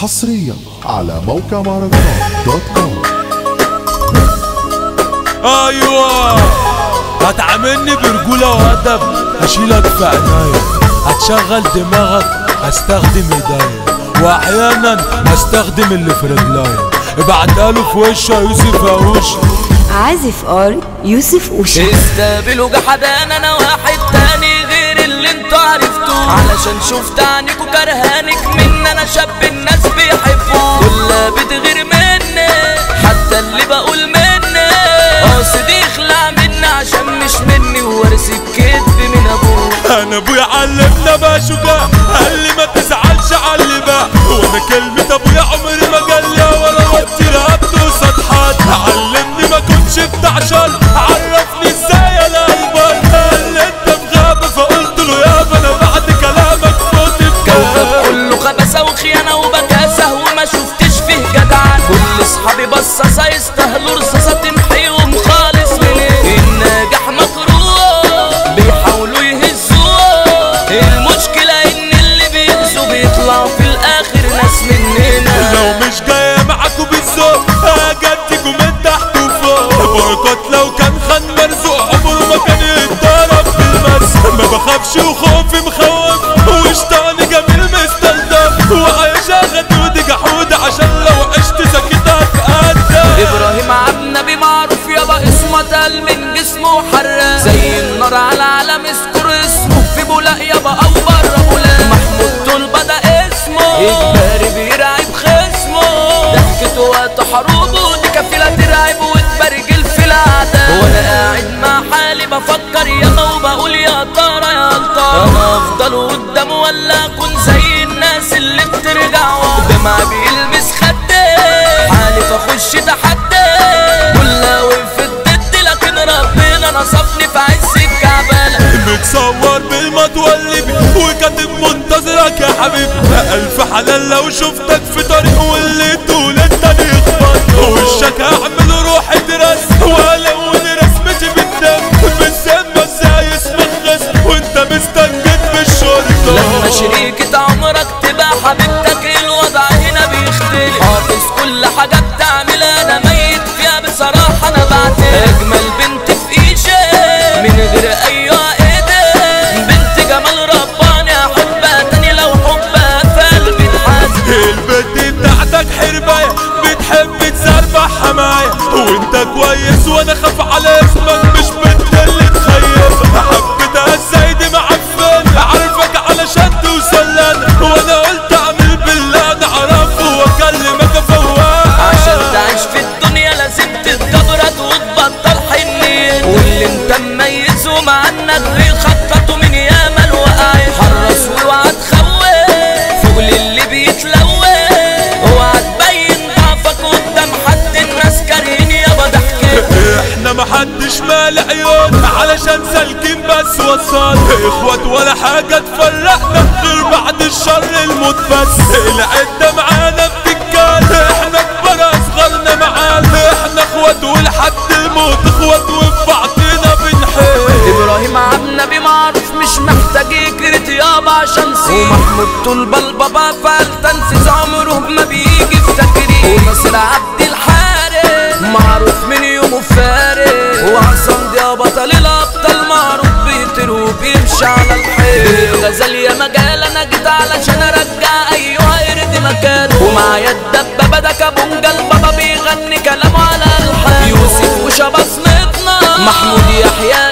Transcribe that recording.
حصريا على موقع مهرجانات دوت كوم ايوه هتعاملني برجولة وأدب هشيلك في عينيا هتشغل دماغك هستخدم ايديا واحيانا هستخدم اللي في رجليا ابعتها له في وشه يوسف اهوش عازف ار يوسف اوشا استقبلوا جحدان انا واحد تاني غير اللي انتوا عرفتوه علشان شفت عنيكوا كرهانك من انا شاب الناس بيحبوه كلها بتغير مني حتى اللي بقول مني قاصد يخلع مني عشان مش مني وورث الكذب من ابوه انا ابويا علمنا بقى شجاع قال لي ما تزعلش على اللي بقى وانا كلمة ابويا عمري ما قال لي ولا وطي رقبته قصاد حد علمني ما كنتش بتاع شر عرفني ازاي انا قلبك قال لي انت في غابة فقلت له يابا انا بعد كلامك فوت كوكب بكام كله خبثة وخيانة وبكاسة وما شفتش فيه جدعان كل اصحابي بصاصة يستاهلوا رصاصة تمحيهم خالص من إيه؟ الناجح مكروه بيحاولوا يهزوه المشكلة ان اللي بيأذوا بيطلعوا في الاخر ناس مننا لو مش جاية معاكوا بالذوق هجديكوا من تحت وفوق بركات لو كان خان مرزوق عمره ما كان يتضرب بالمس ما بخافش وخوفي مخوف وشطاني جميل مستلزم وعايشة غدودي جحودة عشان لو عشت سكت هتقدم ابراهيم عبد النبي معروف يابا اسمه اتقل من جسمه وحراق زي النار على علم اذكر اسمه في بولاق يابا او بره بولاق محمود طلبه ده اسمه اجباري بيرعب خصمه ضحكته وقت حروبه دي كفيله ترعب وتبرجل في الاعداء وانا قاعد مع حالي بفكر يابا وبقول يا ترى يا ترى انا افضل قدامه ولا اكون زي الناس اللي بترجع ورا دمعي بيلمس خدي حالف اخش تحدي كلها وقفت ضدي لكن ربنا نصفني في عز الكعبله متصور بالمتولي وكاتب منتظرك يا حبيبي ألف حلال لو شفتك في طريق واللي تقول انت يخبط وشك هعمل روحي درس ولون رسمتي بالدم بالذمة ازاي اسمك غس وانت مستنجد بالشرطة لما شريكة عمرك تبقى حبيبتك الوضع هنا بيختلف حافظ كل حاجة بتعملها انا ميت فيها بصراحة انا بعترف اجمل بنت في ايشي من غير اي ايدي بنت جمال رباني احبها تاني لو حبها في قلبي اتحاسب البنت بتاعتك حرباية بتحب تسربح حماية وانت كويس وانا خاف على اسمك مش بنت اللي تخيب حبيتها ازاي دي معفن عارفك علشان توصل لنا وانا قلت اعمل بالله انا اعرفه واكلمك فواق عشان تعيش في الدنيا لازم تتجبرت وتبطل حنين واللي انت مميزه مع انك بيخططوا من ياما الوقاية حرص واوعى تخوف فوق اللي بيتلوث اوعى تبين ضعفك قدام حد الناس كارهين يابا ضحكت احنا محدش مال عيون علشان سالكين بس وصال اخوات ولا حاجة تفرقنا غير بعد الشر الموت بس العدة معانا بتتكال احنا كبار اصغرنا معانا احنا اخوات ولحد الموت اخوات وفي بعضنا بنحب ابراهيم عبد النبي معروف مش محتاج يكرت يابا عشان سي ومحمود طلبة البابا فعل تنفيذ عمره ما بيجي في تكريم وناصر عبد الحارث معروف من يومه فارق وعصام دي بطل الابطال معروف بيطير وبيمشي على الحيط غزال يا مجال انا جيت علشان ارجع ايها قرد مكانه ومعايا الدبابه ده كابونجا البابا بيغني كلامه على الحال يوسف وشبصنتنا محمود يحيى